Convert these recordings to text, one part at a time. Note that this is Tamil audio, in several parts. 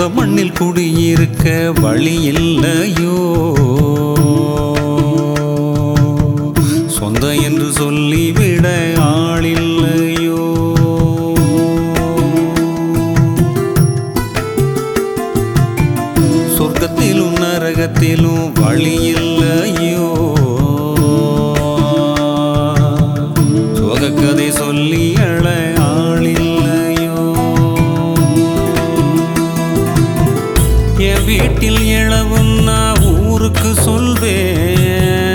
மண்ணில் குடியிருக்க வழி இல்லையோ சொந்த என்று சொல்லிவிட ஆளில்லையோ சொர்க்கத்திலும் நரகத்திலும் வழி இல்லையோ சோகக்கதை சொல்லி அழ ஆளில்லையோ என் வீட்டில் எழவும் நான் ஊருக்கு சொல்வேன்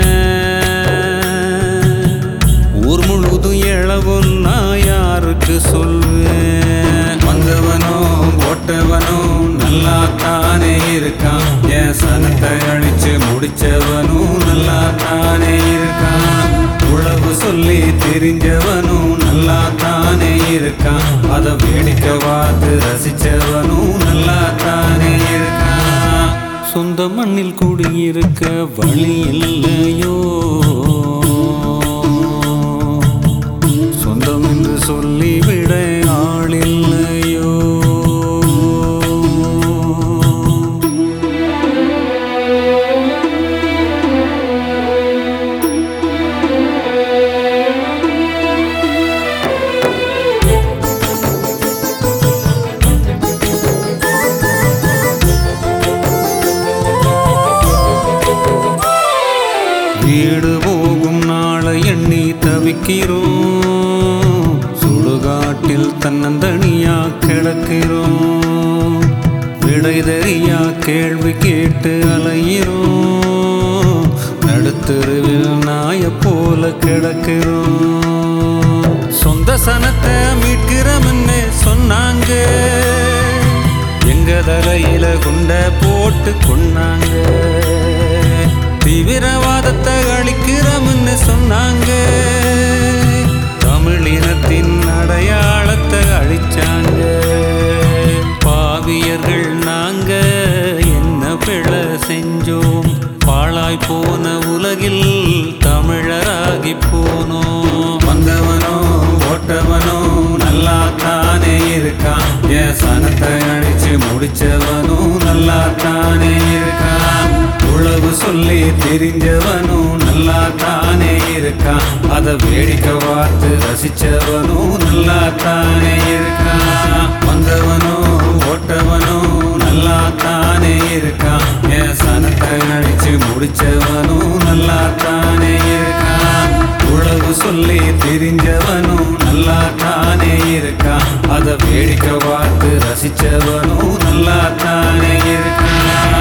ஊர் முழுதும் எழவும் நான் யாருக்கு சொல்வேன் வந்தவனோ போட்டவனோ நல்லா தானே இருக்கான் என் சனத்தை அழிச்சு முடிச்சவனும் நல்லா தானே இருக்கான் உழவு சொல்லி தெரிஞ்சவனும் நல்லா தானே இருக்கான் அதை வேடிக்கை பார்த்து ரசிச்சவனும் நல்லா தானே இருக்கான் சொந்த மண்ணில் குடியிருக்க வழி இல்லையோ சொந்தம் என்று சொல்லிவிட ஆளில்லையோ வீடு போகும் நாளை எண்ணி தவிக்கிறோம் சுடுகாட்டில் தன்னந்தனியா கிடக்கிறோம் விடை தெரியா கேள்வி கேட்டு அலைகிறோம் நடுத்தருவில் நாய போல கிடக்கிறோம் சொந்த சனத்தை மீட்கிறோம்னு சொன்னாங்க எங்க தலையில குண்ட போட்டு கொண்டாங்க தீவிரவாதத்தை அழிக்கிறோம்னு சொன்னாங்க தமிழினத்தின் அடையாளத்தை அழிச்சாங்க பாவியர்கள் நாங்க என்ன பிழை செஞ்சோம் பாழாய் போன உலகில் தமிழராகி போனோம் வந்தவனோ ஓட்டவனோ நல்லா தானே இருக்கான் என் சனத்தை அழிச்சு முடிச்சவனும் நல்லா தானே இருக்கான் உழவு சொல்லி தெரிஞ்சவனும் நல்லா தானே இருக்கான் அதை வேடிக்கை பார்த்து ரசிச்சவனும் நல்லா தானே இருக்கான் வந்தவனோ ஓட்டவனோ நல்லா தானே இருக்கான் என் சனத்தை அழிச்சு முடிச்சவனும் நல்லா தானே இருக்கான் உழவு சொல்லி தெரிஞ்சவனும் நல்லா தானே இருக்கான் அதை வேடிக்கை பார்த்து ரசிச்சவனும் நல்லா தானே இருக்கான்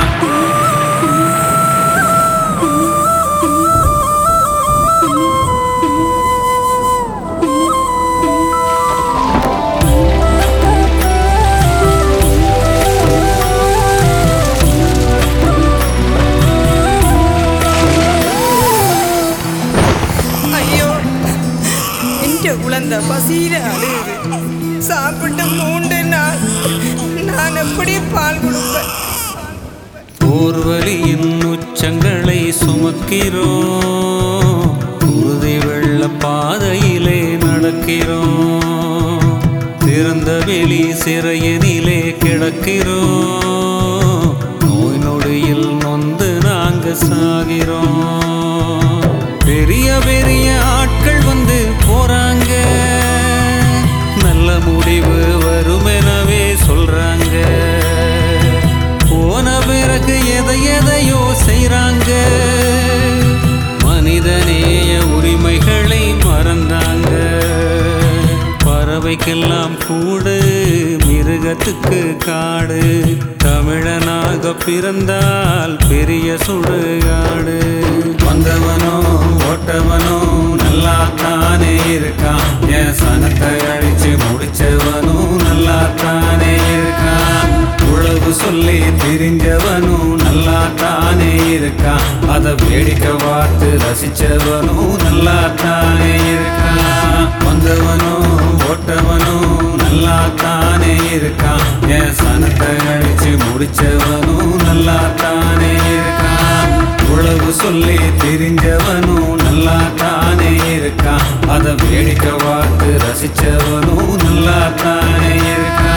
ஐயோ எന്റെ குழந்தை பசியில அழுகுது சாப்பிட்டு மூன்று நாள் நான் எப்படி பால் கொடுப்பேன் போர்வலியின் உச்சங்களை சுமக்கிறோம் உறுதி வெள்ள பாதையிலே நடக்கிறோம் திறந்த வெளி சிறையனிலே கிடக்கிறோம் நோய் நொடியில் நொந்து நாங்க சாகிறோம் பெரிய பெரிய ஆட்கள் வந்து போறாங்க நல்ல முடிவு வருமெனவே சொல்றாங்க போன பிறகு எதை எதையோ செய்றாங்க மனிதநேய உரிமைகளை மறந்தாங்க பறவைக்கெல்லாம் கூடு மிருகத்துக்கு காடு தமிழனாக பிறந்தால் பெரிய சுடுகாடு வந்தவனோ ஓட்டவனோ நல்லா தானே இருக்கான் என் சனத்தை அழிச்சு முடிச்சவனும் நல்லா தானே இருக்கான் உழவு சொல்லி தெரிஞ்சவனும் நல்லா தானே இருக்கான் அதை வேடிக்கை பார்த்து ரசிச்சவனும் நல்லா தானே இருக்கான் வந்தவனோ ஓட்டவனோ நல்லா தானே இருக்கான் என் சனத்தை அழிச்சு முடிச்சவனும் நல்லா தானே இருக்கான் உழவு சொல்லி தெரிஞ்சவனும் நல்லா தானே இருக்கான் அதை வேடிக்கை பார்த்து ரசிச்சவனும் நல்லா தானே இருக்கான்